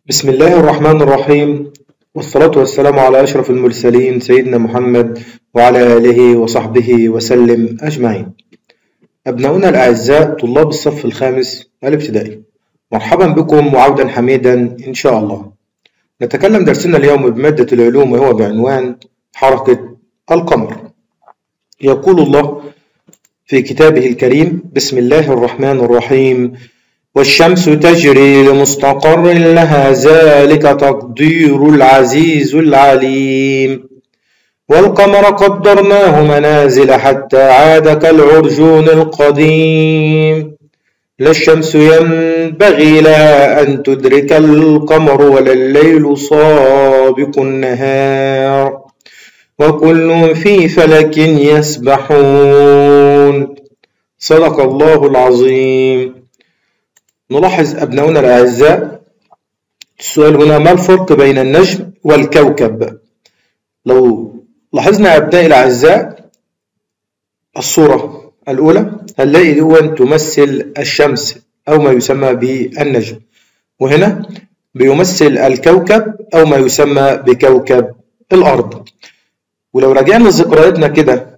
بسم الله الرحمن الرحيم والصلاة والسلام على أشرف المرسلين سيدنا محمد وعلى آله وصحبه وسلم أجمعين أبناؤنا الأعزاء طلاب الصف الخامس الابتدائي مرحبا بكم وعودا حميدا إن شاء الله نتكلم درسنا اليوم بمادة العلوم وهو بعنوان حركة القمر يقول الله في كتابه الكريم بسم الله الرحمن الرحيم والشمس تجري لمستقر لها ذلك تقدير العزيز العليم والقمر قدرناه منازل حتى عاد كالعرجون القديم لا الشمس ينبغي لها أن تدرك القمر ولا الليل سابق النهار وكل في فلك يسبحون صدق الله العظيم نلاحظ أبناؤنا الأعزاء السؤال هنا ما الفرق بين النجم والكوكب لو لاحظنا أبنائي الأعزاء الصورة الأولى هنلاقي دون تمثل الشمس أو ما يسمى بالنجم وهنا بيمثل الكوكب أو ما يسمى بكوكب الأرض ولو رجعنا ذكرياتنا كده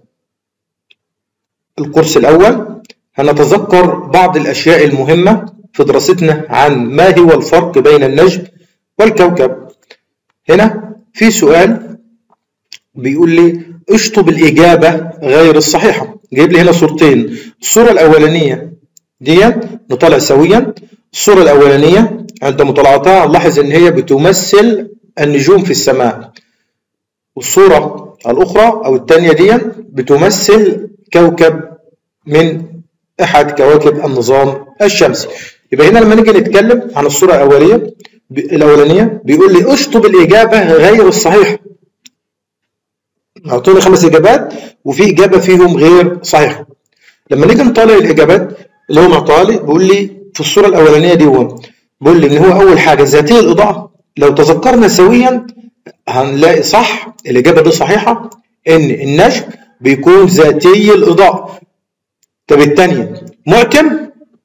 القرص الأول هنتذكر بعض الأشياء المهمة في دراستنا عن ما هو الفرق بين النجم والكوكب هنا في سؤال بيقول لي اشطب الإجابة غير الصحيحة جايب لي هنا صورتين الصورة الأولانية دي نطلع سويا الصورة الأولانية عند مطالعتها نلاحظ إن هي بتمثل النجوم في السماء والصورة الأخرى أو الثانية دي بتمثل كوكب من أحد كواكب النظام الشمسي يبقى هنا لما نيجي نتكلم عن الصورة الأولية الأولانية بيقول لي اشطب الإجابة غير الصحيحة أعطوني خمس إجابات وفي إجابة فيهم غير صحيحة لما نيجي نطالع الإجابات اللي هو معطاها لي بيقول لي في الصورة الأولانية دي هو بيقول لي إن هو أول حاجة ذاتية الإضاءة لو تذكرنا سويا هنلاقي صح الإجابة دي صحيحة إن النجم بيكون ذاتي الإضاءة طب الثانية معتم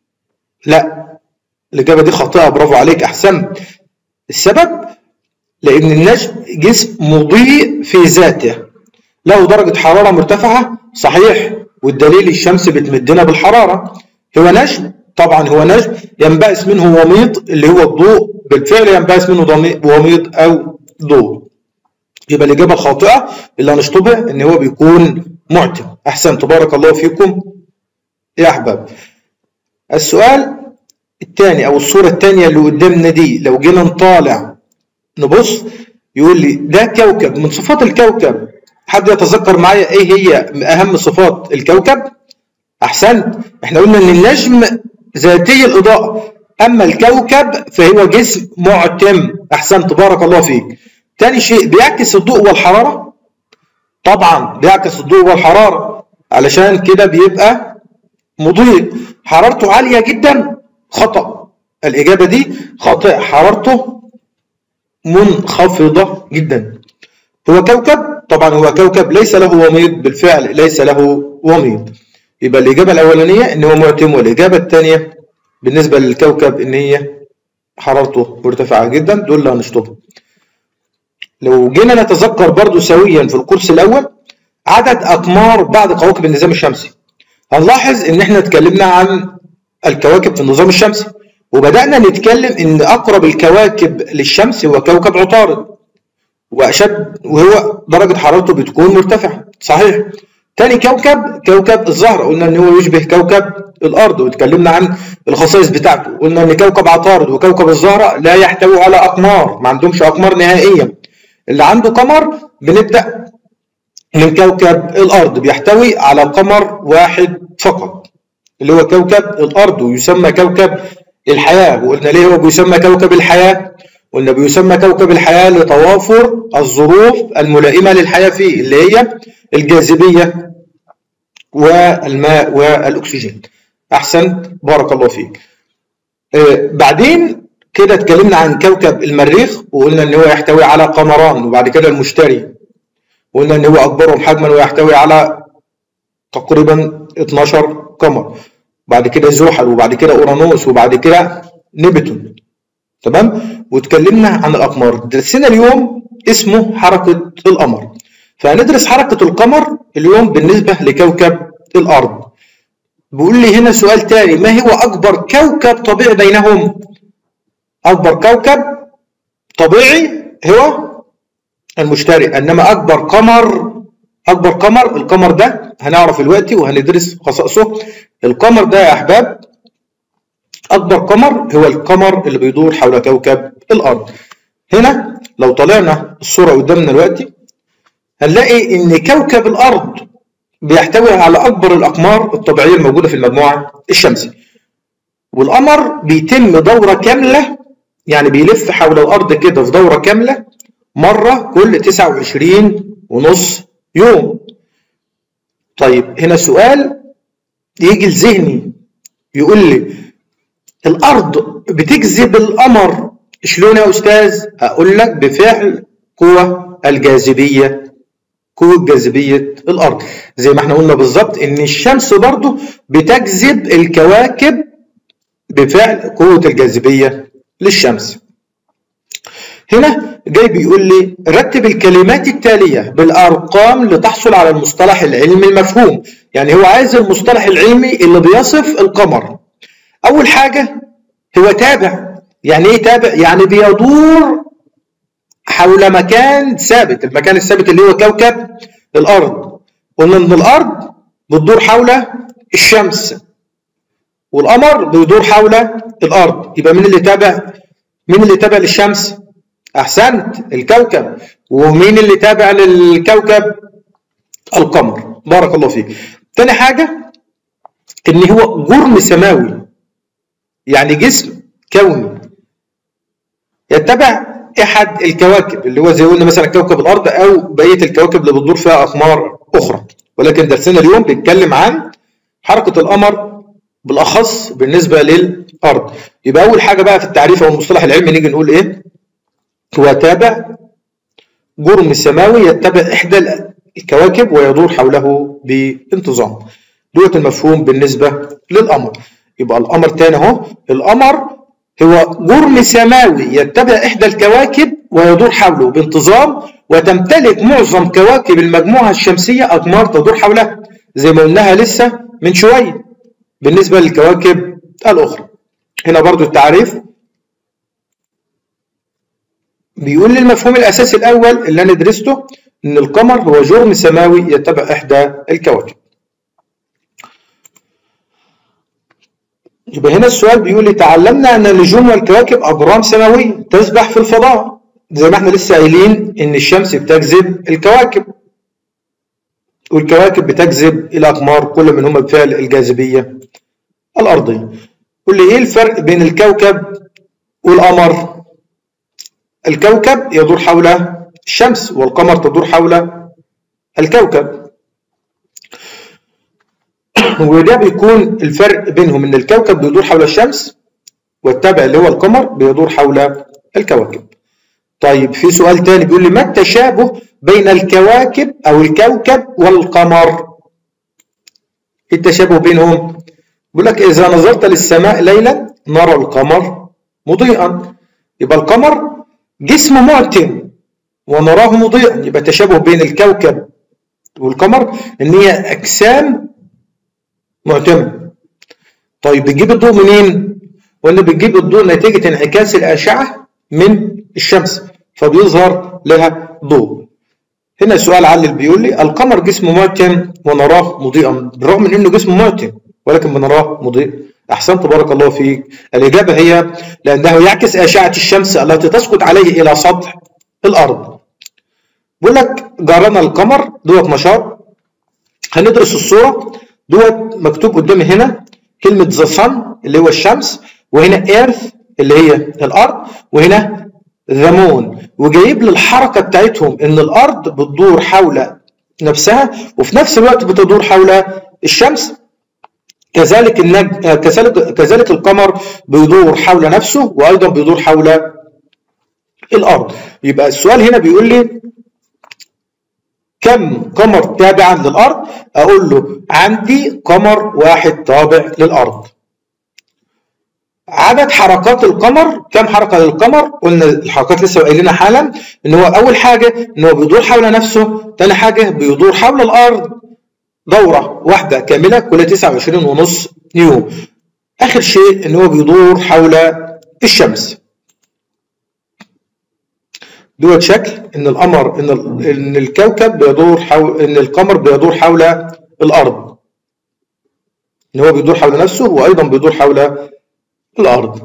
لا الإجابة دي خاطئة برافو عليك أحسن السبب لأن النجم جسم مضيء في ذاته له درجة حرارة مرتفعة صحيح والدليل الشمس بتمدنا بالحرارة هو نجم طبعا هو نجم ينبعث منه وميض اللي هو الضوء بالفعل ينبعث منه وميض أو ضوء يبقى الإجابة الخاطئة اللي هنشطبها إن هو بيكون معتم أحسن تبارك الله فيكم يا أحباب السؤال الثاني أو الصورة الثانية اللي قدامنا دي لو جينا نطالع نبص يقول لي ده كوكب من صفات الكوكب حد يتذكر معايا ايه هي اهم صفات الكوكب احسنت احنا قلنا ان النجم ذاتي الاضاءه اما الكوكب فهو جسم معتم احسنت بارك الله فيك تاني شيء بيعكس الضوء والحراره طبعا بيعكس الضوء والحراره علشان كده بيبقى مضيء حرارته عاليه جدا خطا الاجابه دي خاطئه حرارته منخفضه جدا هو كوكب طبعا هو كوكب ليس له وميض بالفعل ليس له وميض يبقى الإجابة الأولانية إن هو معتم والإجابة الثانية بالنسبة للكوكب إن هي حرارته مرتفعة جدا دول اللي هنشطبهم لو جينا نتذكر برضو سويا في القرص الأول عدد أقمار بعض كواكب النظام الشمسي هنلاحظ إن إحنا اتكلمنا عن الكواكب في النظام الشمسي وبدأنا نتكلم إن أقرب الكواكب للشمس هو كوكب عطارد واشد وهو درجه حرارته بتكون مرتفعه صحيح تاني كوكب كوكب الزهره قلنا ان هو يشبه كوكب الارض واتكلمنا عن الخصائص بتاعته قلنا ان كوكب عطارد وكوكب الزهره لا يحتوي على اقمار ما عندهمش اقمار نهائيا اللي عنده قمر بنبدا من كوكب الارض بيحتوي على قمر واحد فقط اللي هو كوكب الارض ويسمى كوكب الحياه وقلنا ليه هو بيسمى كوكب الحياه قلنا بيسمى كوكب الحياة لتوافر الظروف الملائمة للحياة فيه اللي هي الجاذبية والماء والأكسجين أحسنت بارك الله فيك آه بعدين كده اتكلمنا عن كوكب المريخ وقلنا ان هو يحتوي على قمران وبعد كده المشتري وقلنا ان هو اكبرهم حجما ويحتوي على تقريبا 12 قمر بعد كده زحل وبعد كده اورانوس وبعد كده نبتون تمام واتكلمنا عن الاقمار درسنا اليوم اسمه حركه القمر فهندرس حركه القمر اليوم بالنسبه لكوكب الارض بيقول لي هنا سؤال تاني ما هو اكبر كوكب طبيعي بينهم اكبر كوكب طبيعي هو المشتري انما اكبر قمر اكبر قمر القمر ده هنعرف دلوقتي وهندرس خصائصه القمر ده يا احباب اكبر قمر هو القمر اللي بيدور حول كوكب الارض هنا لو طلعنا الصوره قدامنا دلوقتي هنلاقي ان كوكب الارض بيحتوي على اكبر الاقمار الطبيعيه الموجوده في المجموعه الشمسيه والقمر بيتم دوره كامله يعني بيلف حول الارض كده في دوره كامله مره كل 29 ونص يوم طيب هنا سؤال يجي لذهني يقول لي الارض بتجذب القمر شلون يا استاذ اقول لك بفعل قوة الجاذبية قوة جاذبية الارض زي ما احنا قلنا بالظبط ان الشمس برضو بتجذب الكواكب بفعل قوة الجاذبية للشمس هنا جاي بيقول لي رتب الكلمات التالية بالأرقام لتحصل على المصطلح العلمي المفهوم يعني هو عايز المصطلح العلمي اللي بيصف القمر أول حاجة هو تابع يعني إيه تابع؟ يعني بيدور حول مكان ثابت المكان الثابت اللي هو كوكب الأرض قلنا إن الأرض بتدور حول الشمس والقمر بيدور حول الأرض يبقى مين اللي تابع؟ مين اللي تابع للشمس؟ احسنت الكوكب ومين اللي تابع للكوكب القمر بارك الله فيك تاني حاجة ان هو جرم سماوي يعني جسم كوني يتبع احد الكواكب اللي هو زي قلنا مثلا كوكب الارض او بقيه الكواكب اللي بتدور فيها اقمار اخرى ولكن درسنا اليوم بيتكلم عن حركه القمر بالاخص بالنسبه للارض يبقى اول حاجه بقى في التعريف او المصطلح العلمي نيجي نقول ايه هو تابع جرم سماوي يتبع إحدى الكواكب ويدور حوله بانتظام دوت المفهوم بالنسبة للقمر يبقى القمر تاني اهو القمر هو جرم سماوي يتبع إحدى الكواكب ويدور حوله بانتظام وتمتلك معظم كواكب المجموعة الشمسية أقمار تدور حولها زي ما قلناها لسه من شوية بالنسبة للكواكب الأخرى هنا برضو التعريف بيقول لي المفهوم الأساسي الأول اللي أنا درسته إن القمر هو جرم سماوي يتبع إحدى الكواكب. يبقى هنا السؤال بيقول لي تعلمنا أن النجوم والكواكب أجرام سماوية تسبح في الفضاء زي ما احنا لسه قايلين إن الشمس بتجذب الكواكب والكواكب بتجذب الأقمار كل منهما بفعل الجاذبية الأرضية. قول لي إيه الفرق بين الكوكب والقمر؟ الكوكب يدور حول الشمس والقمر تدور حول الكوكب وده بيكون الفرق بينهم ان الكوكب بيدور حول الشمس والتابع اللي هو القمر بيدور حول الكواكب طيب في سؤال تاني بيقول لي ما التشابه بين الكواكب او الكوكب والقمر التشابه بينهم بيقول لك اذا نظرت للسماء ليلا نرى القمر مضيئا يبقى القمر جسم معتم ونراه مضيئا يبقى تشابه بين الكوكب والقمر ان هي اجسام معتمه طيب بتجيب الضوء منين ولا بتجيب الضوء نتيجه انعكاس الاشعه من الشمس فبيظهر لها ضوء هنا السؤال علل بيقول لي القمر جسم معتم ونراه مضيئا بالرغم من انه جسم معتم ولكن بنراه مضيء أحسنت بارك الله فيك الإجابة هي لأنه يعكس أشعة الشمس التي تسقط عليه إلى سطح الأرض بيقول لك جارنا القمر دوت نشاط هندرس الصورة دوت مكتوب قدامي هنا كلمة ذا صن اللي هو الشمس وهنا ايرث اللي هي الأرض وهنا ذا مون وجايب لي الحركة بتاعتهم إن الأرض بتدور حول نفسها وفي نفس الوقت بتدور حول الشمس كذلك النج... كذلك كذلك القمر بيدور حول نفسه وايضا بيدور حول الارض يبقى السؤال هنا بيقول لي كم قمر تابعا للارض اقول له عندي قمر واحد تابع للارض عدد حركات القمر كم حركه للقمر قلنا الحركات لسه قايلينها حالا ان هو اول حاجه ان هو بيدور حول نفسه ثاني حاجه بيدور حول الارض دوره واحده كامله كل 29 ونص يوم اخر شيء ان هو بيدور حول الشمس دوت شكل ان القمر ان ان الكوكب بيدور حول ان القمر بيدور حول الارض ان هو بيدور حول نفسه وايضا بيدور حول الارض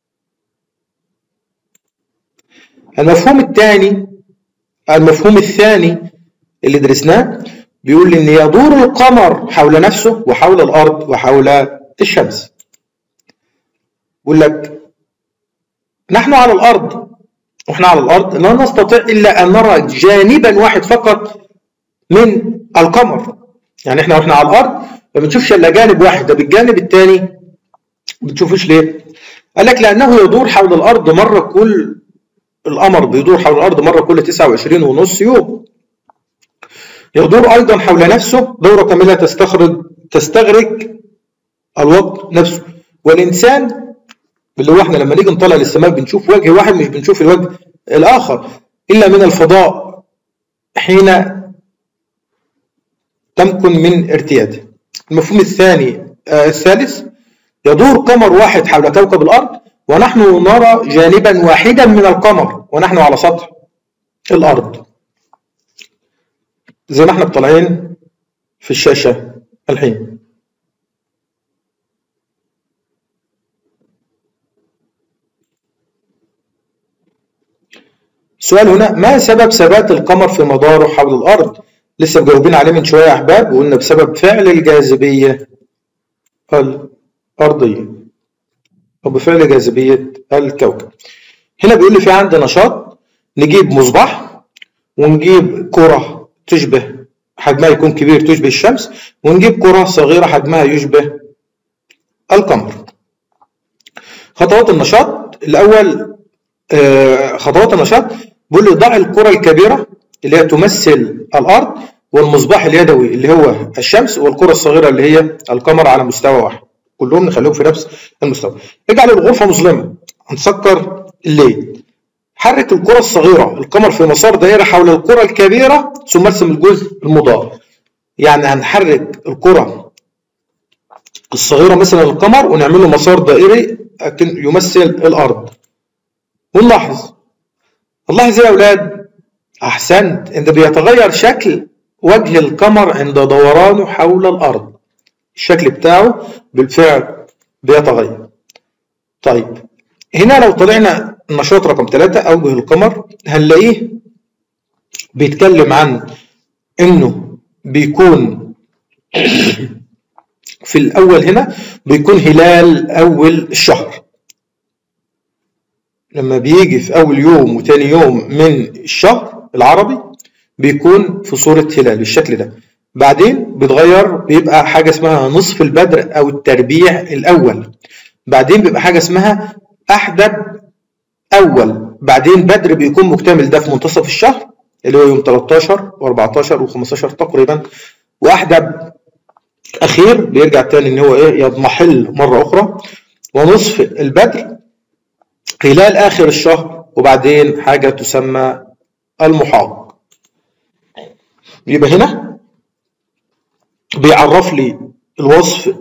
المفهوم الثاني المفهوم الثاني اللي درسناه بيقول ان يدور القمر حول نفسه وحول الارض وحول الشمس بيقول لك نحن على الارض واحنا على الارض لا نستطيع الا ان نرى جانبا واحد فقط من القمر يعني احنا واحنا على الارض ما بنشوفش الا جانب واحد ده بالجانب الثاني ما بتشوفوش ليه؟ قال لك لانه يدور حول الارض مره كل القمر بيدور حول الارض مره كل 29 ونص يوم يدور ايضا حول نفسه دوره كامله تستخرج تستغرق الوقت نفسه والانسان اللي هو احنا لما نيجي نطلع للسماء بنشوف وجه واحد مش بنشوف الوجه الاخر الا من الفضاء حين تمكن من ارتياده المفهوم الثاني آه الثالث يدور قمر واحد حول كوكب الارض ونحن نرى جانبا واحدا من القمر ونحن على سطح الارض زي ما احنا طالعين في الشاشه الحين السؤال هنا ما سبب ثبات القمر في مداره حول الأرض؟ لسه مجاوبين عليه من شوية يا أحباب وقلنا بسبب فعل الجاذبية الأرضية أو بفعل جاذبية الكوكب. هنا بيقول لي في عندي نشاط نجيب مصباح ونجيب كرة تشبه حجمها يكون كبير تشبه الشمس ونجيب كرة صغيرة حجمها يشبه القمر. خطوات النشاط الأول خطوات النشاط بيقول لي ضع الكرة الكبيرة اللي هي تمثل الأرض والمصباح اليدوي اللي هو الشمس والكرة الصغيرة اللي هي القمر على مستوى واحد كلهم نخليهم في نفس المستوى اجعل الغرفة مظلمة هنسكر الليل حرك الكرة الصغيرة القمر في مسار دائرة حول الكرة الكبيرة ثم ارسم الجزء المضاء يعني هنحرك الكرة الصغيرة مثلا القمر ونعمل له مسار دائري يمثل الأرض ونلاحظ نلاحظ يا أولاد أحسنت إن بيتغير شكل وجه القمر عند دورانه حول الأرض الشكل بتاعه بالفعل بيتغير طيب هنا لو طلعنا النشاط رقم ثلاثة أوجه القمر هنلاقيه بيتكلم عن إنه بيكون في الأول هنا بيكون هلال أول الشهر لما بيجي في أول يوم وتاني يوم من الشهر العربي بيكون في صورة هلال بالشكل ده بعدين بيتغير بيبقى حاجة اسمها نصف البدر أو التربيع الأول بعدين بيبقى حاجة اسمها أحدب أول بعدين بدر بيكون مكتمل ده في منتصف الشهر اللي هو يوم 13 و14 و15 تقريبا وأحدب أخير بيرجع تاني إن هو إيه يضمحل مرة أخرى ونصف البدر خلال آخر الشهر وبعدين حاجة تسمى المحاق يبقى هنا بيعرف لي الوصف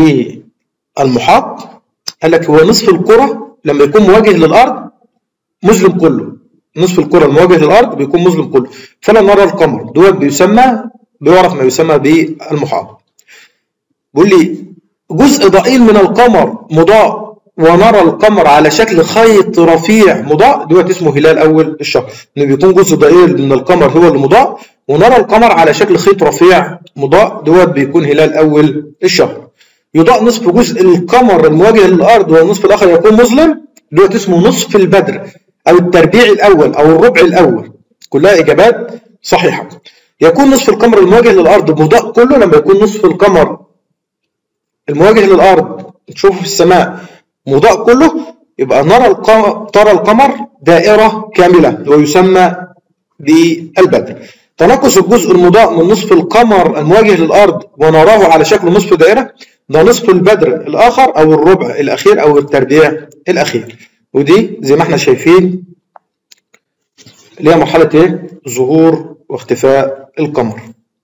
للمحاق قال لك هو نصف الكرة لما يكون مواجه للأرض مظلم كله نصف الكرة المواجه للأرض بيكون مظلم كله فلا نرى القمر دوت بيسمى بيعرف ما يسمى بالمحاق بيقول لي جزء ضئيل من القمر مضاء ونرى القمر على شكل خيط رفيع مضاء دوت اسمه هلال اول الشهر انه بيكون جزء ضئيل من القمر هو اللي مضاء ونرى القمر على شكل خيط رفيع مضاء دوت بيكون هلال اول الشهر يضاء نصف جزء القمر المواجه للارض والنصف الاخر يكون مظلم دوت اسمه نصف البدر او التربيع الاول او الربع الاول كلها اجابات صحيحه يكون نصف القمر المواجه للارض مضاء كله لما يكون نصف القمر المواجه للارض تشوفه في السماء مضاء كله يبقى نرى القمر ترى القمر دائرة كاملة ويسمى بالبدر تناقص الجزء المضاء من نصف القمر المواجه للأرض ونراه على شكل نصف دائرة ده نصف البدر الآخر أو الربع الأخير أو التربيع الأخير ودي زي ما احنا شايفين اللي هي مرحلة ايه؟ ظهور واختفاء القمر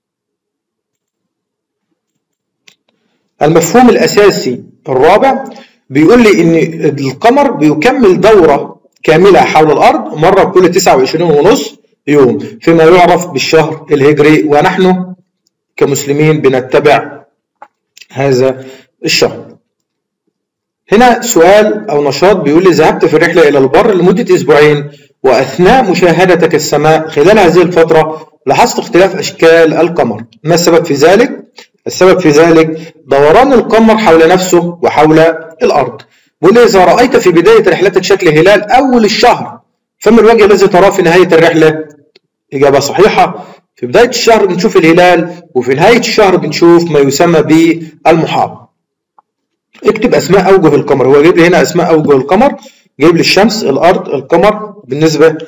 المفهوم الأساسي الرابع بيقول لي إن القمر بيكمل دورة كاملة حول الأرض مرة كل 29 ونص يوم فيما يعرف بالشهر الهجري ونحن كمسلمين بنتبع هذا الشهر هنا سؤال أو نشاط بيقول لي ذهبت في الرحلة إلى البر لمدة أسبوعين وأثناء مشاهدتك السماء خلال هذه الفترة لاحظت اختلاف أشكال القمر ما السبب في ذلك؟ السبب في ذلك دوران القمر حول نفسه وحول الأرض بيقول إذا رأيت في بداية رحلتك شكل هلال أول الشهر فما الوجه الذي تراه في نهاية الرحلة؟ إجابة صحيحة في بداية الشهر بنشوف الهلال وفي نهاية الشهر بنشوف ما يسمى بالمحاط اكتب أسماء أوجه القمر هو جايب لي هنا أسماء أوجه القمر جايب لي الشمس الأرض القمر بالنسبة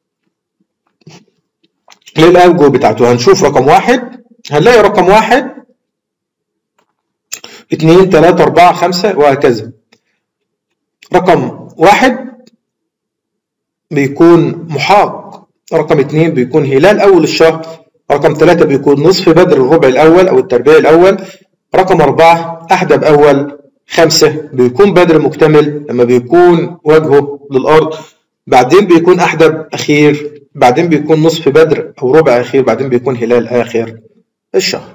للأوجه بتاعته هنشوف رقم واحد هنلاقي رقم واحد اثنين ثلاثة أربعة خمسة وهكذا رقم واحد بيكون محاق رقم اثنين بيكون هلال أول الشهر رقم ثلاثة بيكون نصف بدر الربع الأول أو التربيع الأول رقم أربعة أحدب أول خمسة بيكون بدر مكتمل لما بيكون وجهه للأرض بعدين بيكون أحدب أخير بعدين بيكون نصف بدر أو ربع أخير بعدين بيكون هلال آخر الشهر